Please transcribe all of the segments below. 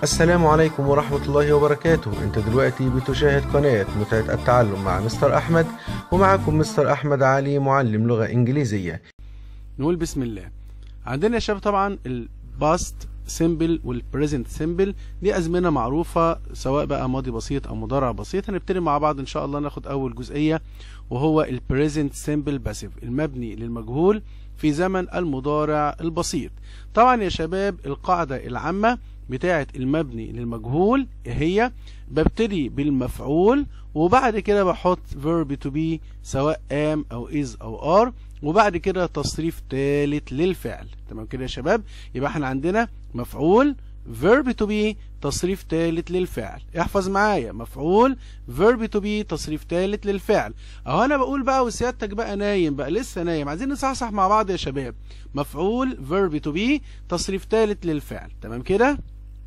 السلام عليكم ورحمة الله وبركاته انت دلوقتي بتشاهد قناة متعة التعلم مع مستر أحمد ومعكم مستر أحمد علي معلم لغة إنجليزية نقول بسم الله عندنا يا شباب طبعا الباست سيمبل والبريزنت سيمبل دي ازمنه معروفه سواء بقى ماضي بسيط او مضارع بسيط هنبتدي مع بعض ان شاء الله ناخد اول جزئيه وهو البريزنت سيمبل باسيف المبني للمجهول في زمن المضارع البسيط طبعا يا شباب القاعده العامه بتاعه المبني للمجهول هي ببتدي بالمفعول وبعد كده بحط verb to be سواء am او is او are وبعد كده تصريف ثالث للفعل تمام كده يا شباب يبقى احنا عندنا مفعول verb to be تصريف ثالث للفعل احفظ معايا مفعول verb to be تصريف ثالث للفعل اهو انا بقول بقى وسيادتك بقى نايم بقى لسه نايم عايزين نصحصح مع بعض يا شباب مفعول verb to be تصريف ثالث للفعل تمام كده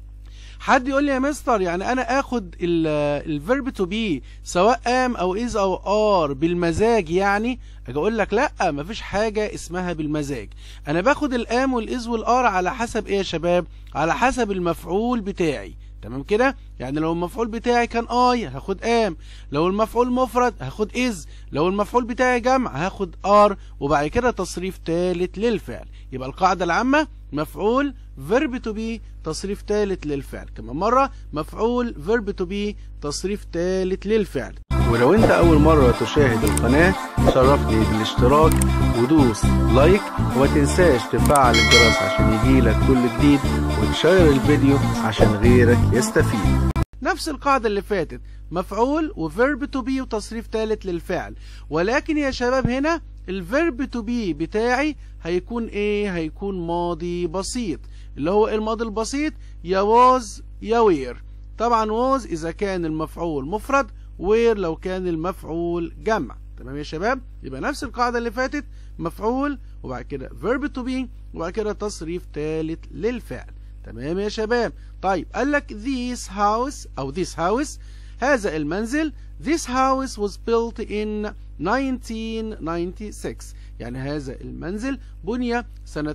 حد يقول لي يا مستر يعني انا اخد الفيرب تو بي سواء ام او از او ار بالمزاج يعني اجي اقول لك لا مفيش حاجه اسمها بالمزاج انا باخد الام والاز والار على حسب ايه يا شباب على حسب المفعول بتاعي تمام كده يعني لو المفعول بتاعي كان اي هاخد ام لو المفعول مفرد هاخد از لو المفعول بتاعي جمع هاخد ار وبعد كده تصريف ثالث للفعل يبقى القاعده العامه مفعول verb to be تصريف ثالث للفعل كمان مرة مفعول verb to be تصريف ثالث للفعل ولو انت أول مرة تشاهد القناة شرفني بالاشتراك ودوس لايك وما تنساش تفعل الجرس عشان يجيلك كل جديد وتشير الفيديو عشان غيرك يستفيد نفس القاعدة اللي فاتت مفعول وverb to be وتصريف ثالث للفعل ولكن يا شباب هنا الفيرب تو بي بتاعي هيكون ايه هيكون ماضي بسيط اللي هو الماضي البسيط يا واز يا وير طبعا واز اذا كان المفعول مفرد وير لو كان المفعول جمع تمام يا شباب يبقى نفس القاعدة اللي فاتت مفعول وبعد كده verb to be وبعد كده تصريف ثالث للفعل تمام يا شباب طيب قال لك this house او this house هذا المنزل this house was built in 1996 يعني هذا المنزل بني سنة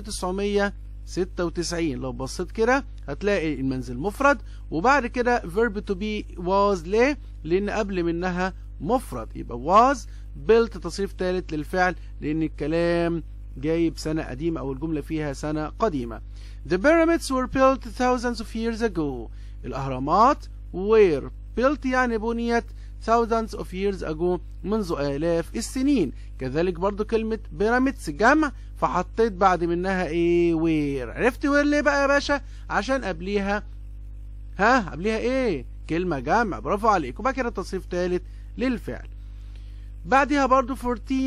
1996 لو بصيت كده هتلاقي المنزل مفرد وبعد كده verb to be was ليه؟ لأن قبل منها مفرد يبقى was built تصريف ثالث للفعل لأن الكلام جايب سنة قديمة أو الجملة فيها سنة قديمة The pyramids were built thousands of years ago الأهرامات were built يعني بنيت thousands of years ago منذ آلاف السنين كذلك برضو كلمة بيراميدز جمع فحطيت بعد منها ايه وير عرفت وير ليه بقى يا باشا عشان قبليها ها قبليها ايه كلمة جمع برافو عليك وبعد كده تصريف ثالث للفعل بعدها برضو 14%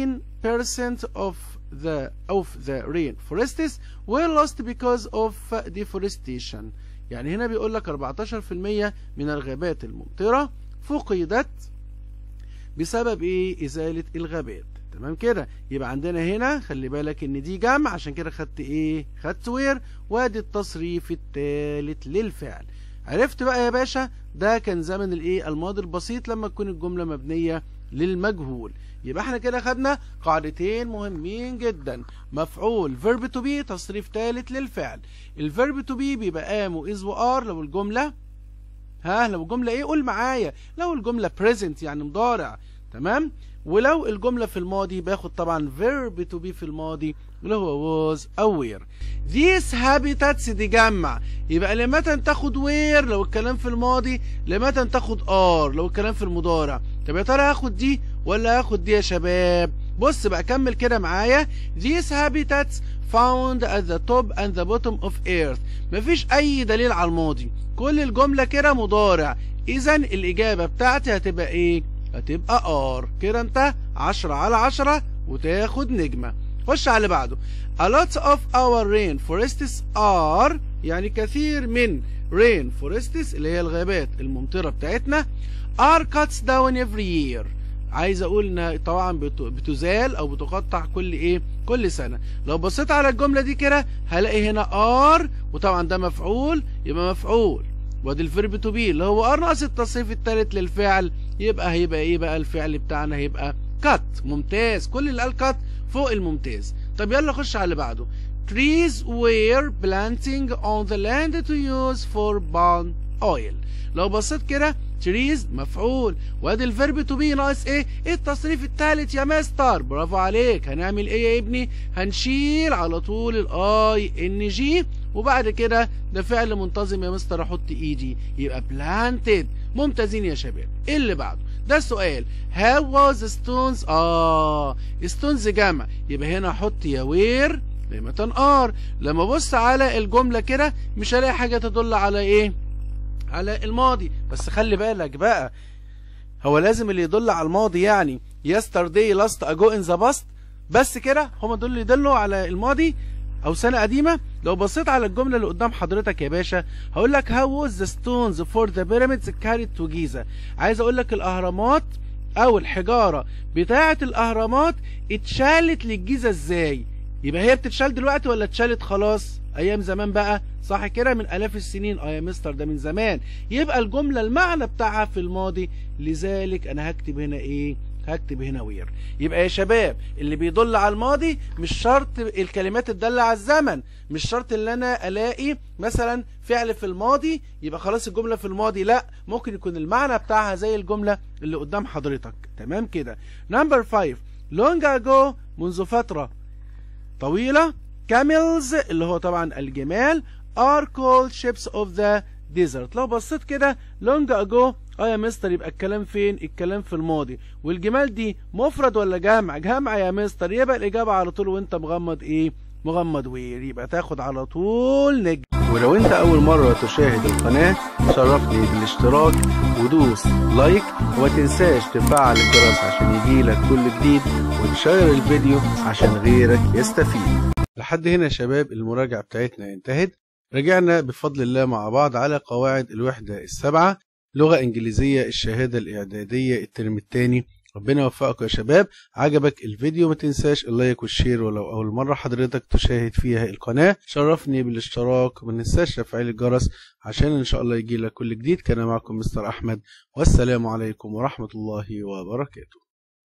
of the of the rainforests were lost because of deforestation يعني هنا بيقول لك 14% من الغابات الممطرة فقدت بسبب ايه ازالة الغابات تمام كده يبقى عندنا هنا خلي بالك ان دي جمع عشان كده خدت ايه خدت وير وادي التصريف الثالث للفعل عرفت بقى يا باشا ده كان زمن الايه الماضي البسيط لما تكون الجملة مبنية للمجهول يبقى احنا كده خدنا قاعدتين مهمين جدا مفعول verb to be تصريف ثالث للفعل الverb to be بيبقى am وis وار لو الجملة ها لو الجملة ايه قول معايا لو الجملة present يعني مضارع تمام ولو الجملة في الماضي باخد طبعا verb to be في الماضي اللي هو was أو were these habitats دي جمع يبقى لمتى تاخد were لو الكلام في الماضي لمتى تاخد are لو الكلام في المضارع طب يا ترى هاخد دي ولا هاخد دي يا شباب بص بقى كمل كده معايا these habitats found at the top and the bottom of earth مفيش اي دليل على الماضي كل الجملة كده مضارع اذا الاجابة بتاعتي هتبقى ايه هتبقى ار كده انت عشرة على عشرة وتاخد نجمة خش على اللي بعده a lot of our rainforests are يعني كثير من rainforests اللي هي الغابات الممطرة بتاعتنا are cuts down every year عايز اقول ان طبعا بتزال او بتقطع كل ايه كل سنة لو بصيت على الجملة دي كده هلاقي هنا ار وطبعا ده مفعول يبقى مفعول وادي الفيرب تو بي اللي هو ار ناقص التصريف الثالث للفعل يبقى هيبقى ايه بقى الفعل بتاعنا هيبقى كات ممتاز كل اللي قال كات فوق الممتاز طب يلا خش على اللي بعده trees were planting on the land to use for palm oil لو بصيت كده trees مفعول وادي الفيرب تو بي ناقص ايه التصريف الثالث يا مستر برافو عليك هنعمل ايه يا ابني هنشيل على طول الاي ان جي وبعد كده ده فعل منتظم يا مستر احط ايدي يبقى planted ممتازين يا شباب ايه اللي بعده ده السؤال how was stones اه stones جمع يبقى هنا احط يا وير كلمة ار لما ابص على الجملة كده مش هلاقي حاجة تدل على ايه على الماضي بس خلي بالك بقى هو لازم اللي يدل على الماضي يعني yesterday last ago in the past بس كده هما دول اللي يدلوا على الماضي او سنة قديمة لو بصيت على الجملة اللي قدام حضرتك يا باشا هقول لك how was the stones for the pyramids carried to Giza عايز اقول لك الاهرامات او الحجارة بتاعة الاهرامات اتشالت للجيزة ازاي يبقى هي بتتشال دلوقتي ولا اتشالت خلاص ايام زمان بقى صح كده من الاف السنين اه يا مستر ده من زمان يبقى الجمله المعنى بتاعها في الماضي لذلك انا هكتب هنا ايه هكتب هنا وير يبقى يا شباب اللي بيدل على الماضي مش شرط الكلمات تدل على الزمن مش شرط ان انا الاقي مثلا فعل في الماضي يبقى خلاص الجمله في الماضي لا ممكن يكون المعنى بتاعها زي الجمله اللي قدام حضرتك تمام كده نمبر 5 long ago منذ فتره طويله camels اللي هو طبعا الجمال are called ships of the desert لو بصيت كده long ago اه يا مستر يبقى الكلام فين الكلام في الماضي والجمال دي مفرد ولا جمع جمع يا مستر يبقى الاجابه على طول وانت مغمض ايه مغمض وير يبقى تاخد على طول نجم ولو انت اول مرة تشاهد القناة شرفني بالاشتراك ودوس لايك وما تنساش تفعل الجرس عشان يجيلك كل جديد وتشير الفيديو عشان غيرك يستفيد لحد هنا يا شباب المراجعة بتاعتنا انتهت رجعنا بفضل الله مع بعض على قواعد الوحدة السبعة لغة إنجليزية الشهادة الإعدادية الترم الثاني ربنا يوفقكم يا شباب عجبك الفيديو ما تنساش اللايك والشير ولو أول مرة حضرتك تشاهد فيها القناة شرفني بالاشتراك وما تنساش تفعيل الجرس عشان إن شاء الله يجي لك كل جديد كان معكم مستر أحمد والسلام عليكم ورحمة الله وبركاته